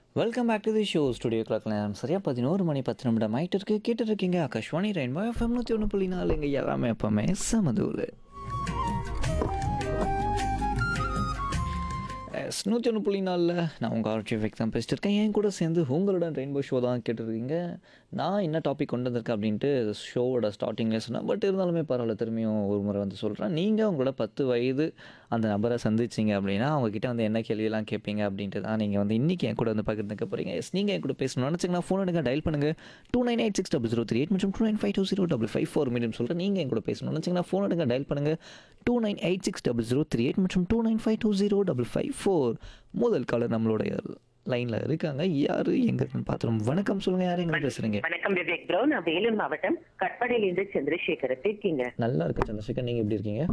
Welcome back to the show studio clock நேரம் சரியா பதினோரு மணி பத்து நிமிடம் ஆயிட்டு இருக்கு கேட்டு இருக்கீங்க ஆகாஷ்வாணி ரெயின்போ எஃப்எம் நூற்றி ஒன்று புள்ளி நாலு இங்கே எல்லாமே எப்பவுமே சமதூல் எஸ் நூற்றி ஒன்று புள்ளி நாலில் நான் உங்கள் ஆர்ச்சி எஃபெக்ட் தான் பேசிட்டு இருக்கேன் என் கூட சேர்ந்து உங்களுடன் ரெயின்போ ஷோ தான் கேட்டுருக்கீங்க நான் என்ன டாபிக் கொண்டு வந்திருக்கேன் அப்படின்ட்டு ஷோவோட ஸ்டார்டிங்லேயே சொன்னேன் பட் இருந்தாலுமே பரவாயில்ல திரும்பியும் ஒரு முறை வந்து சொல்கிறேன் நீங்கள் உங்களோட பத்து வயது அந்த நபரை சந்திச்சிங்க அப்படின்னா அவங்கக்கிட்ட வந்து என்ன கேள்வியெல்லாம் கேட்பீங்க அப்படின்ட்டு தான் நீங்கள் வந்து இன்றைக்கி என் கூட வந்து பகிர்ந்துக்க போகிறீங்க எஸ் நீங்கள் என் கூட பேசணும்னு நினச்சிங்கன்னா ஃபோன் எடுங்க டயல் பண்ணுங்கள் two nine eight six double zero three eight மற்றும் two nine five two zero double five four medium சொல்லிட்டு நீங்கள் என் கூட பேசணும்னு நினச்சிங்கன்னா ஃபோன் எடுங்க டயல் பண்ணுங்கள் two nine eight six double zero three eight மற்றும் two nine five two zero double five four முதல் காலர் நம்மளுடைய லைனில் இருக்காங்க யார் எங்கே இருக்குன்னு பார்த்துருவோம் வணக்கம் சொல்லுங்கள் யார் எங்கே பேசுகிறீங்க வணக்கம் விவேக் ப்ரோ நான் வேலூர் மாவட்டம் கட்பாடியிலிருந்து சந்திரசேகர் எப்படி இருக்கீங்க நல்லா இருக்கு சந்திரசேகர் நீங்கள் எப்படி இருக்கீங்க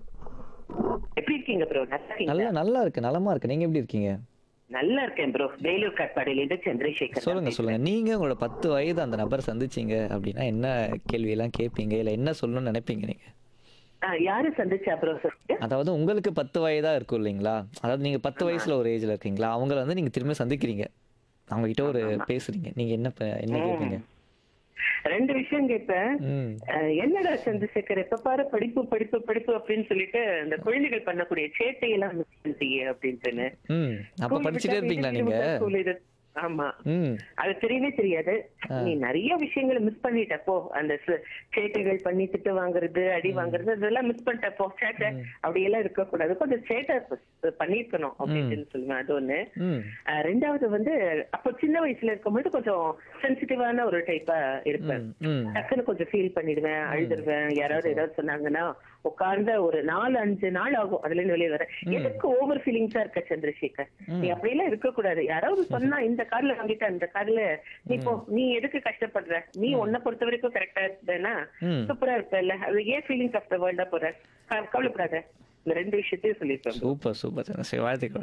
எப்படி இருக்கீங்க ப்ரோ நல்லா இருக்கீங்க நல்லா நல்லா இருக்கு நலமா இருக்கு நீங்கள் எப்படி இருக்கீங்க நல்லா இருக்கேன் ப்ரோ வேலூர் கட்பாடியிலிருந்து சந்திரசேகர் சொல்லுங்க சொல்லுங்க நீங்க உங்களோட பத்து வயது அந்த நபர் சந்திச்சீங்க அப்படின்னா என்ன கேள்வியெல்லாம் கேட்பீங்க இல்லை என்ன சொல்லணும்னு நினைப்பீங்க நீங்க ஆ, யாரு சந்திச்சா ப்ரோ அதாவது உங்களுக்கு பத்து வயதா இருக்கும் இல்லைங்களா அதாவது நீங்க பத்து வயசுல ஒரு ஏஜ்ல இருக்கீங்களா அவங்கள வந்து நீங்க திரும்ப சந்திக்கிறீங்க அவங்க கிட்ட ஒரு பேசுறீங்க நீங்க என்ன ப- என்ன கேட்பீங்க ரெண்டு விஷயம் கேட்பேன் ம் அஹ், என்னடா சந்திரசேகர் எப்ப பாரு படிப்பு படிப்பு படிப்பு அப்படின்னு சொல்லிட்டு அந்த குழந்தைகள் பண்ணக்கூடிய சேட்டையெல்லாம் மிஸ் பண்ணிட்டீங்க அப்படின்ட்டுன்னு ம் அப்ப School படிச்சுட்டே விட்டா இருப்பீங்களா வீட்டுக்கு நீங்க விட்டா school இது. ஆமா ம் அது தெரியவே தெரியாது நீ நிறைய விஷயங்களை மிஸ் பண்ணிட்ட போ அந்த ச- சேட்டைகள் பண்ணி திட்டு வாங்குறது அடி வாங்குறது அதெல்லாம் மிஸ் பண்ணிட்ட போ சேட்டை அப்படியெல்லாம் இருக்கக்கூடாது கொஞ்சம் சேட்டை ப- பண்ணிருக்கணும் அப்படின்னு சொல்லுவேன் அது ஒண்ணு ம் அஹ் ரெண்டாவது வந்து அப்போ சின்ன வயசுல இருக்கும்போது கொஞ்சம் சென்சிட்டிவான ஒரு டைப்பா இருப்பேன் ம் டக்குன்னு கொஞ்சம் ஃபீல் பண்ணிடுவேன் அழுதுருவேன் யாராவது ஏதாவது சொன்னாங்கன்னா உட்கார்ந்த ஒரு நாலு அஞ்சு நாள் ஆகும் அதுல இருந்து வெளியே வர எதுக்கு ஓவர் ஃபீலிங்ஸா இருக்க சந்திரசேகர் நீ அப்படியெல்லாம் இருக்க கூடாது யாராவது சொன்னா இந்த கார்ல வாங்கிட்ட அந்த கார்ல நீ போ நீ எதுக்கு கஷ்டப்படுற நீ உன்னை பொறுத்த வரைக்கும் கரெக்டா இருப்பேன்னா ம். சூப்பரா இருப்பல அது ஏன் ஃபீலிங்ஸ் ஆஃப் த வேர்ல்டா போற க- கவலைப்படாத இந்த ரெண்டு விஷயத்தையும் சொல்லியிருப்பேன் சூப்பர் சூப்பர் சந்திரசேகர் வாழ்த்துக்கள்